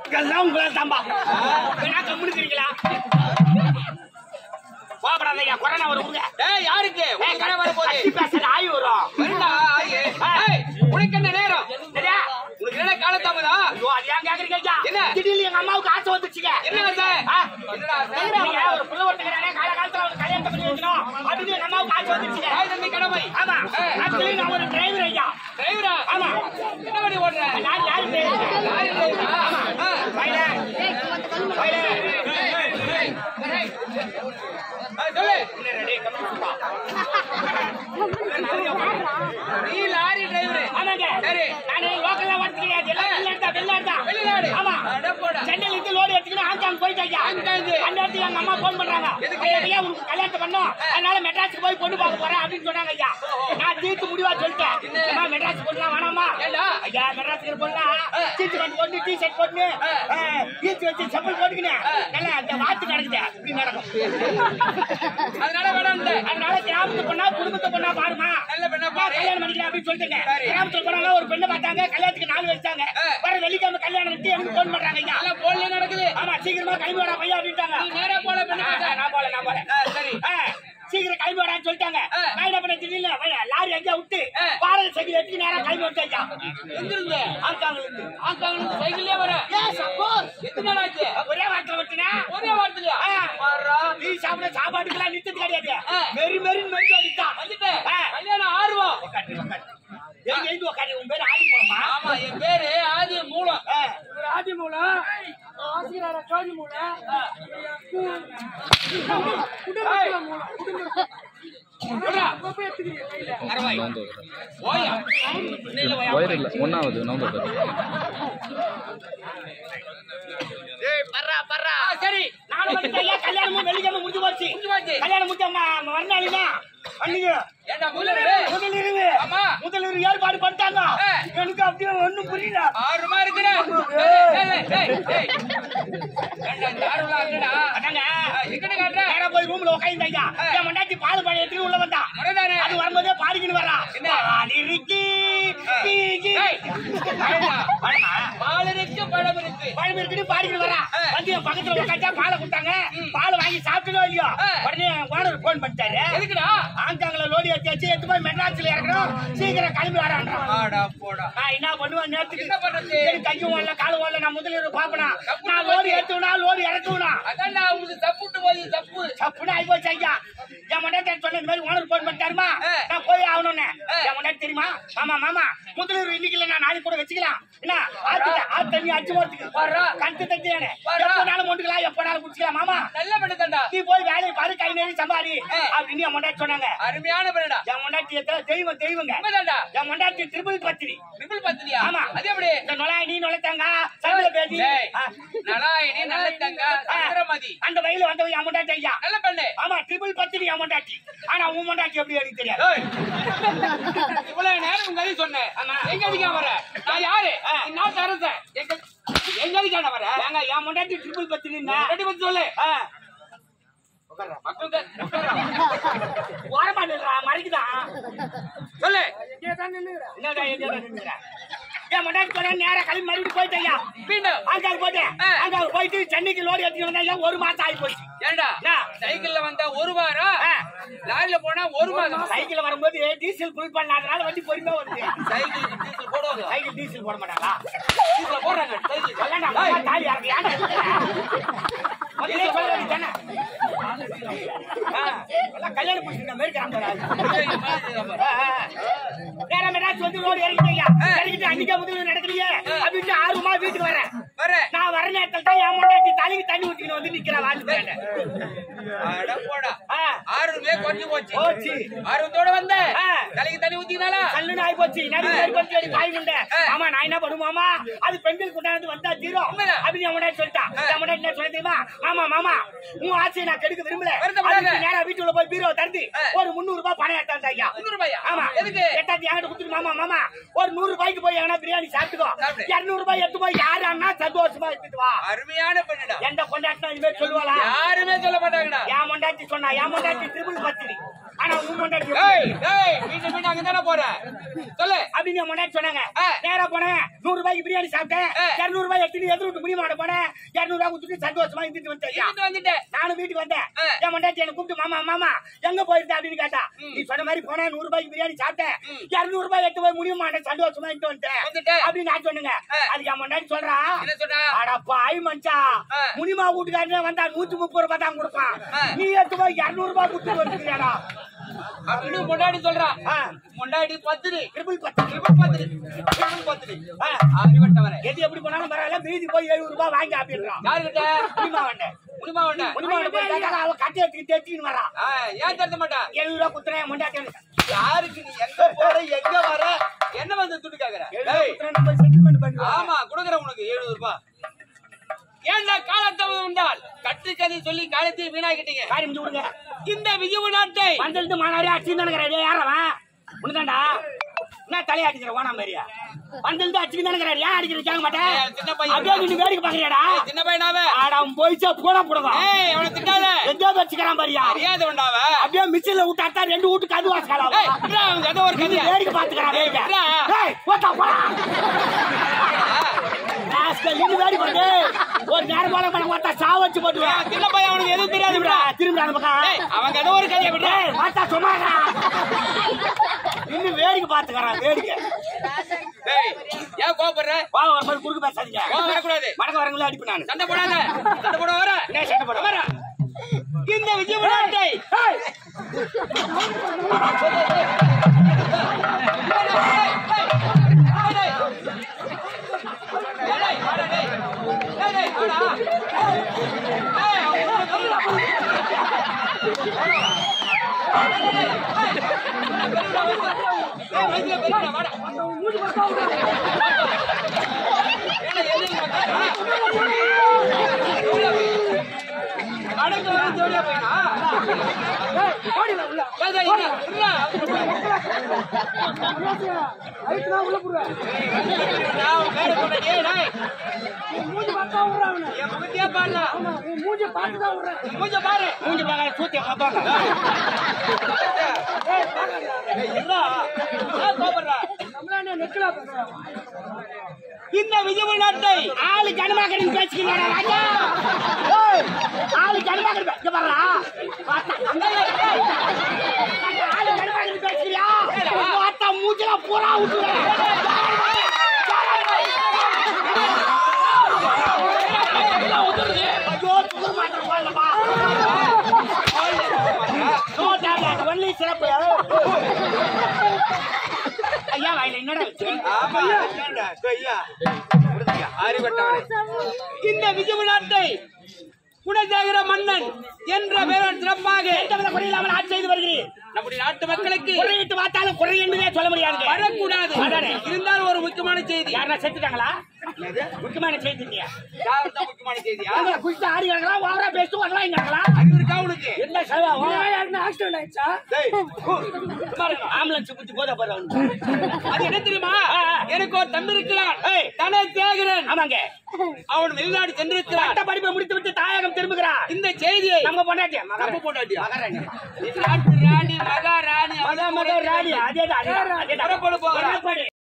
எல்லாம் உங்களால தான்பா வேணா கம்முனுக்கிறீங்களா போகப்படாத ஐயா கொரோனா வரும் உங்க ஏய் யாருக்கு உனக்கு என்ன வர போகுது கத்தி பேசுற ஆய் வரும் வருடா ஆயே. ஏய், உனக்கு என்ன நேரம் சரியா உனக்கு என்ன காலத்தாமதா ஐயோ அது ஏன் கேக்குறீங்க ஐயா என்ன? திடீர்னு எங்க அம்மாவுக்கு ஆசை வந்துச்சுங்க என்ன சார் ஆ? என்னடா ஆசை? நீங்க ஒரு புள்ள ஒருத்தங்கிறானே கால காலத்துல அவனுக்கு கல்யாணம் பண்ணி வைக்கணும் அப்படின்னு எங்க அம்மாவுக்கு ஆசை வந்துச்சுங்க தாய் தந்தை கடமை ஆமா ஆக்சுவலி நான் ஒரு டிரைவர் ஐயா டிரைவரா ஆமா என்ன பண்ணி ஓடுற நான் யாரு டிரைவர் லாரி டிரைவரா ஆ. வயல வயல ஆ, சொல்லு ரெடி கம்மிப்பா நீ லாரி டிரைவர் ஆமாங்க சரி. நானு லோக்கல்ல ஓட்டு கிடையாது எல்லாம் வெளிநாடு வெளிநாடு தான் வெளிநாடு ஆமா அட போடா சென்னையில இருந்து லோடு எடுத்துக்கிட்டு ஹாங்காங் போயிட்டு ஐயா ஹாங்காங். அந்த இடத்துக்கு எங்க அம்மா போன் பண்றாங்க எதுக்கு? ஐயா, ஐயா உனக்கு கல்யாணத்தை பண்ணோம் அதனால மெட்ராஸுக்கு போய் பொண்ணு பார்க்க போறேன் அப்படின்னு சொன்னாங்க ஐயா நான் தீர்த்து முடிவா சொல்லிட்டேன் என்ன? அம்மா மெட்ராஸ் பொண்ணா வேணாமா ஏண்டா? ஐயா மெட்ராஸுக்கு பொண்ணா டீ ஷர்ட் போட்டு டீ ஷர்ட் போட்டு ஈச்சு வச்சு செப்பல் போட்டுக்கினேன் நல்லா அந்த வாத்து நடக்குது இப்படி நடக்கும் அதனால வேணாம்ல அதனால கிராமத்து பொண்ணா குடும்பத்து பொண்ணா பாருமா நல்ல பெண்ணா நான் பாரு கல்யாணம் பண்ணிக்கிறேன் அப்படின்னு சொல்லிட்டுங்க சரி. கிராமத்துல போனாங்க ஒரு பெண்ணை பார்த்தாங்க கல்யாணத்துக்கு நாள் வச்சாங்க ஆ. வர வெள்ளிக்கிழமை கல்யாணம் வச்சு எனக்கு போன் பண்றாங்க ஐயா எல்லாம் போன்ல நடக்குது ஆமா சீக்கிரமா கிளம்பி வாடா பையன் அப்படின்ட்டாங்க நீ நேரா போல பெண்ணு ஆ, பார்த்தா. நான் போல நான் போல ஆ, சரி ஆ, சீக்கிரம் கிளம்பி வாடான்னு சொல்லிட்டாங்க ஆ. நான் என்ன பண்ண திடீர்னு வய- லாரி எங்கேயா விட்டு ஆ. பாரத சைக்கிள் எடுத்து நேரா கிளம்பி வச்சாச்சா எங்க இருந்து ஹாங்காங்ல இருந்து ஆங்காங்க சைக்கிள்லயே வர எஸ் அப்கோர்ஸ் எத்தனை நாள் ஆச்சு ஒரே வாரத்துல விட்டுனா ஒரே வாரத்துலயா ஆ. வர்றா நீ சாப்பிட சாப்பாட்டுக்கெல்லாம் நிச்சயத்து கிடையாது ஆ. மெரி மெரி மெரி அடித்தான் வந்துட்டு ஆ. கல்யாணம் ஆர்வம் உட்காந்து உட்காந்து எழுதி எழுதி உட்காந்து உன் பேர் ஆடி போமா ஆமா என் பேரு ஆதி மூலம் ஆ. ஆதி மூலம் ஆசிரியர ஜோதி மூலம் குடும்பத்துல மூலம் குடும்பத்துல அப்ப எடுத்துக்கிறீங்க கையில ஓயா ஒயர் இல்லை ஒன்றாவது நவம்பர் ஆ, சரி நானும் வந்துட்டேன். ஐயா, கல்யாணமும் வெள்ளிக்கிழமை முடிஞ்சு போச்சு முடிஞ்சு போச்சு. கல்யாணம் முடிஞ்ச ம- மறுநாளுனா அன்னைக்கு ஏண்டா முதல்ல முதலிரவு ஆமா. முதலிரவு ஏற்பாடு பண்ணிட்டாங்க ஆ. எனக்கு அப்படியே ஒண்ணும் புரியல ஆறுமா இருக்கிற ஆறுலாம் இருக்குடா அதாங்க எங்கட காட்டுற நேரா போய் ரூம்ல உட்காந்து ஐயா என் முன்னாடி பால் பழைய எடுத்து உள்ள வந்தா முறைதானே அது வரும்போதே பாடிக்கின்னு வரா என்ன? பால் இருக்கு டீ இருக்கு. ஏய், பழமா? பழமா? பால் இருக்கு பழம் இருக்கு பழம் இருக்குன்னு பாடிக்கிட்டு வரா ஆ. வந்து என் பக்கத்துல உட்காந்தா பாலை கொடுத்தாங்க பால் வாங்கி சாப்பிட்டுதோ இல்லையோ ஆ. உடனே ஓனர் போன் பண்ணிட்டாரு எதுக்குடா ஹாங்காங்ல லோடி வச்சு வச்சு எடுத்து போய் மெட்ராஸ்ல இறக்கணும் சீக்கிரம் கிளம்பி வரான்றான் ஆடா போடா நான் என்ன பண்ணுவேன் நேரத்துக்கு என்ன பண்றது? எனக்கு கையும் வரல காலும் வரல நான் முதலில் பாப்பனா நான் லோடு ஏத்துவனா லோடு இறக்குவனா அதான்டா உங்களுக்கு தப்புட்டு போய் தப்பு தப்புன்னு ஆகி போச்சு ஐயா என் முன்னாடி சொன்ன இந்த மாதிரி ஓனர் போன் பண்ணிட்டாருமா ஆ. நான் போய் ஆகணும்னு ஆ. என் முன்னாடி தெரியுமா மாமா மாமா முதலூர் இன்னைக்கு இல்ல நான் நாளைக்கு கூட வச்சுக்கலாம் என்ன ஆத்து ஆத்து தண்ணி அடிச்சு போறதுக்கு வர்றா. கண்டு தட்டியானே வர்றா. எப்பனாலும் மொண்டுக்கலாம் எப்பனாலும் குடிச்சுக்கலாம் மாமா நல்ல பெண்ணுதான்டா நீ போய் வேலையை பாரு கை நேரி சம்பாரி ஆ. அப்படின்னு என் முன்னாடி சொன்னாங்க அருமையான பெண்ணுடா என் முன்னாடி எத்தனை தெய்வம் தெய்வங்க உண்மைதான்டா என் முன்னாடி திருப்பதி பத்திரி ட்ரிபிள் பத்திரியா ஆமா. அது எப்படி இந்த நொலாயணி நொலைத்தாங்க சந்திர பேதி டேய், ஆ. நலாயினி நல்ல தங்க சந்திரமதி அந்த வயல வந்தவன் என் முண்டாட்டி ஐயா நல்ல பெண்ணு ஆமா ட்ரிபிள் பத்திரி என் முண்டாட்டி ஆனா உன் முண்டாட்டி எப்படி எனக்கு தெரியாது ஏய், இவ்வளவு நேரம் உங்க கதை சொன்னேன் எங்க அதிகம் வர நான் யாரு நீ நாட்டு அரசன் எங்க எங்க அதிகம் வர ஏங்க என் முண்டாட்டி ட்ரிபிள் பத்திரி ரெடி பண்ணி சொல்லு மக்கள் ஓரமா நில்றா மறைக்குதான் சொல்லு இங்கே தான் நின்னுக்கிறேன் என்னடா எங்கடா நின்னுற? என் முன்னாடி போன நேரா கிளம்பி மறுபடியும் போயிட்டேன் ஐயா மீண்டும் ஆங்காங்க போயிட்டேன் ஆ. ஆங்காங்க போயிட்டு சென்னைக்கு லோடு எடுத்துட்டு வந்தேன் ஐயா ஒரு மாசம் ஆகி போச்சு ஏண்டா என்ன? சைக்கிள்ல வந்தா ஒரு வாரம் ஆ. லாரில போனா ஒரு மாதம் சைக்கிள் வரும்போது டீசல் ஃபுல் பண்ணாதனால வண்டி பொறுமையா வருது சைக்கிள் டீசல் போடுவாங்க சைக்கிள் டீசல் போட மாட்டாங்களா டீசல் போடுறாங்க சைக்கிள் சொல்லண்டா, அம்மா தாலி இறக்கு, ஏன்டா இருக்கிற? முதல்ல சொல்ல வேண்டியதுதானே? ஆ, எல்லாம் கல்யாணம் பிடிச்சிருக்க மாதிரி கிளம்புறாங்க. ஆ, ஆ. நேரா மெட்ராஸ் வந்து ரோடு இறங்கிட்டீங்க. இறங்கிட்டு அன்னைக்கே முதல்ல நடக்கிறீங்க. அப்படின்ட்டு ஆர்வமா வீட்டுக்கு வரேன். வர நான் வர நேரத்துல தான் என் பொண்டாட்டி தலைக்கு தண்ணி ஊத்திக்கின்னு வந்து நிக்கிறா வாழ்த்துக்காண்ட. அட போடா ஆ, ஆர்வமே குறைஞ்சு போச்சு போச்சு. ஆர்வத்தோட வந்த ஆ. தலைக்கு தண்ணி ஊத்தினாலா கல்லுன்னு ஆகி போச்சு. நடுவு நடுவு கொஞ்சம் அடி காய் உண்டை. ஆ. ஆமா, நான் என்ன பண்ணுமாமா அது பெண்களுக்கு உண்டானது வந்தா தீரும் உண்மைதான். அப்படின்னு என் முன்னாடி சொல்லிட்டான் என் முன்னாடி என்ன சொல்ல தெரியுமா மாமா மாமா உன் ஆசையை நான் கெடுக்க விரும்பல வருத்தப்படாத. அதுக்கு நேரா வீட்டுல போய் பீரோ தந்து ஆ. ஒரு முந்நூறு ரூபாய் பணம் எடுத்தாந்து ஐயா முந்நூறு ரூபாயா? ஆமா எதுக்கு? எட்டாத்தி என்கிட்ட கொடுத்துட்டு மாமா மாமா ஒரு நூறு ரூபாய்க்கு போய் எங்கன்னா பிரியாணி சாப்பிட்டுக்கோ சாப்பிடு. இருநூறு ரூபாய் எடுத்து போய் யாரு அண்ணா சந்தோஷமா எடுத்துட்டு வா அருமையான பெண்ணுடா எந்த கொண்டாட்டினா இது மாதிரி சொல்லுவாளா யாருமே சொல்ல மாட்டாங்கடா என் முண்டாட்டி சொன்னா என் முண்டாட்டி திருப்பதி பத்திரி ஆனா உன் பொண்டாட்டி ஏய் ஏய் மீண்டும் மீண்டும் அங்க தானே போற சொல்லு அப்படின்னு என் முன்னாடி சொன்னாங்க ஆ. நேரா போனேன் நூறு ரூபாய்க்கு பிரியாணி சாப்பிட்டேன் ஆ. இருநூறு ரூபாய் எடுத்துட்டு எதிர் விட்டு முடிய மாட்ட போனேன் இருநூறு ரூபாய் கொடுத்துட்டு சந்தோஷமா இருந்துட்டு வந்துட்டேன் இங்கிட்டு வந்துட்டேன் நானும் வீட்டுக்கு வந்தேன் ஆ. என் முன்னாடி என்ன கூப்பிட்டு மாமா மாமா எங்க போயிருந்த அப்படின்னு கேட்டா நீ சொன்ன மாதிரி போனேன் நூறு ரூபாய்க்கு பிரியாணி சாப்பிட்டேன் இருநூறு ரூபாய் எடுத்து போய் முடிய மாட்டேன் சந்தோஷமா இருந்துட்டு வந்துட்டேன் வந்துட்டேன். அப்படின்னு நான் சொன்னேங்க ஆ. அதுக்கு என் முன்னாடி சொல்றா என்ன சொன்னா அடப்பா ஐ மஞ்சா ஆ. முனிமா வீட்டுக்காரனே வந்தா நூத்தி முப்பது ரூபாய் தான் கொடுப்பான் ஆ. நீ எடுத்து போய் இருநூறு ரூபாய் கொடுத்து வந்துருக்கியாடா அப்படின்னு முன்னாடி சொல்றா ஆ. முன்னாடி பத்திரி ட்ரிபிள் பத்து இவன் பத்திரி இவன் பத்திரி ஆ. அறிவட்டவரே எது எப்படி போனாலும் பரவாயில்ல மீதி போய் எழுபது ரூபாய் வாங்கி அப்படின்றான் யாருகிட்ட முனிமா வந்தேன் முடியுமா உன்ன முனிமா போய் கேட்டா அவ கட்டி எடுத்துக்கு தேச்சின்னு வரான் ஆ, ஏன் தருத்த மாட்டா எழுபது ரூபாய் குத்துறேன் முண்டாட்டி யாருக்கு நீ எங்க போற எங்க வர என்ன வந்து துட்டு கேக்குற ஏய், நம்ம செட்டில்மெண்ட் பண்ணுவோம் ஆமா கொடுக்குறேன் உனக்கு எழுபது ரூபாய் ஏன்டா காலத்தவம் உண்டால் கட்டுக்கதை சொல்லி காலத்தை வீணாக்கிட்டீங்க காரியம் முடிஞ்சு விடுங்க இந்த விஜயபு நாட்டை வந்திருந்து மாநாடு அடிச்சுன்னு நினைக்கிறாரு யாரவன் உனதாண்டா என்ன தலையாட்டிக்கிற ஓனா மாதிரியா வந்திருந்து அடிச்சுன்னு நினைக்கிறாரு ஏன் அடிக்கிற கேட்க மாட்டேன் ஏய், சின்ன பையன். அப்படியே நீ வேடிக்கை பாக்குறியாடா ஏய், சின்ன பையனாவே ஆடா போயிச்சா போட போடுவா ஏய் அவனை திட்டாத எங்கேயோ வச்சுக்கிறான் பாரியா அறியாத உண்டாவ அப்படியே மிச்சில விட்டாத்தா ரெண்டு வீட்டு கது வாசக்கலாம் ஏய் விட்றா, அவன் கதை ஒரு கதையா வேடிக்கை பாத்துக்கிறான் ஏய், விட்றா. ஏய் போட்டா போடா ராஸ்கல், நீங்க வேடிக்கை பாரு. ஒரு நேரம் போல பணம் பார்த்தா சாவச்சு போட்டுவேன் ஏய், சின்ன பையன் அவனுக்கு எதுவும் தெரியாது விட்றா. திரும்பி அந்த பக்கம் ஏய் அவன் கதை ஒரு கதையா விட்றா ஏய், மாத்தா சும்மாடா. இன்னும் வேடிக்கை பாத்துக்கறான் வேடிக்கை ஏய் ஏன் கோபப்படுற வா ஒரு மாதிரி குறுக்கு பேசாதீங்க கோபம் வரக்கூடாது மடக்க வரங்களே அடிப்பு நான் சண்டை போடாத சண்டை போட வர என்ன சண்டை போட வர இந்த விஜய் நாட்டை அதுக்கு உள்ள போடுவேன் மூஞ்சி பார்த்தா விடுறேன் அவனை என் முகத்தையே பாருல ஆமா, உன் மூஞ்சி பார்த்து தான் விடுறேன் மூஞ்ச பாரு மூஞ்சி பார்க்க சூத்திய காப்பாங்க நம்மளா என்ன நெக்கலா பேசுறோம் இந்த விஜய் நாட்டை ஆளு ஜனமாக்கடின்னு பேசிக்கிறீங்க ராஜா ஏய், ஆளு ஜனமாக்கடி இங்க பாருடா பார்த்தா ஏய், ஆளு ஜனமாக்கடி பேசுறியா பார்த்தா மூஞ்சில பூரா விட்டுறேன் ஐயோ துணி மாத்திரம் போடலப்பா நோ டேப்லெட் ஒன்லி சிறப்பு ஐயா வாயில என்னடா வச்சு ஆமா அறிவட்டவனே இந்த விஜய் நாட்டை குணசேகர மன்னன் என்ற பெயர் சிறப்பாக எந்தவித குறையில்லாமல் ஆட்சி செய்து வருகிறேன் நம்முடைய நாட்டு மக்களுக்கு குறையிட்டு பார்த்தாலும் குறை என்பதே சொல்ல முடியாது வரக்கூடாது அதானே. இருந்தாலும் ஒரு முக்கியமான செய்தி யாரா செத்துட்டாங்களா முக்கியமான செய்தி இல்லையா யாருதான் முக்கியமான செய்தியா அவங்க குடிச்சு ஆடிக்கிறாங்களா ஓவரா பேசிட்டு வரலாங்கிறாங்களா அறிவு இருக்கா உனக்கு என்ன செலவா யாருன்னா ஆக்சிடென்ட் ஆயிடுச்சா ஆம்புலன்ஸ் குடிச்சு போத போறவன் அது என்ன தெரியுமா ஆ, ஆ. எனக்கு ஒரு தம்பி இருக்கிறான் ஏய். தனசேகரன் ஆமாங்க அவன் வெளிநாடு சென்றிருக்கிறான் பட்ட படிப்பை முடித்து விட்டு தாயகம் திரும்புகிறான் இந்த செய்தியை நம்ம பொண்டாட்டி நம்ம பொண்டாட்டியா? மகாராணி நாட்டு ராணி மகாராணி மகா மகா ராணி அதேதான் அதேதான் அதேதான் புறப்படு போகிறான். புறப்படு.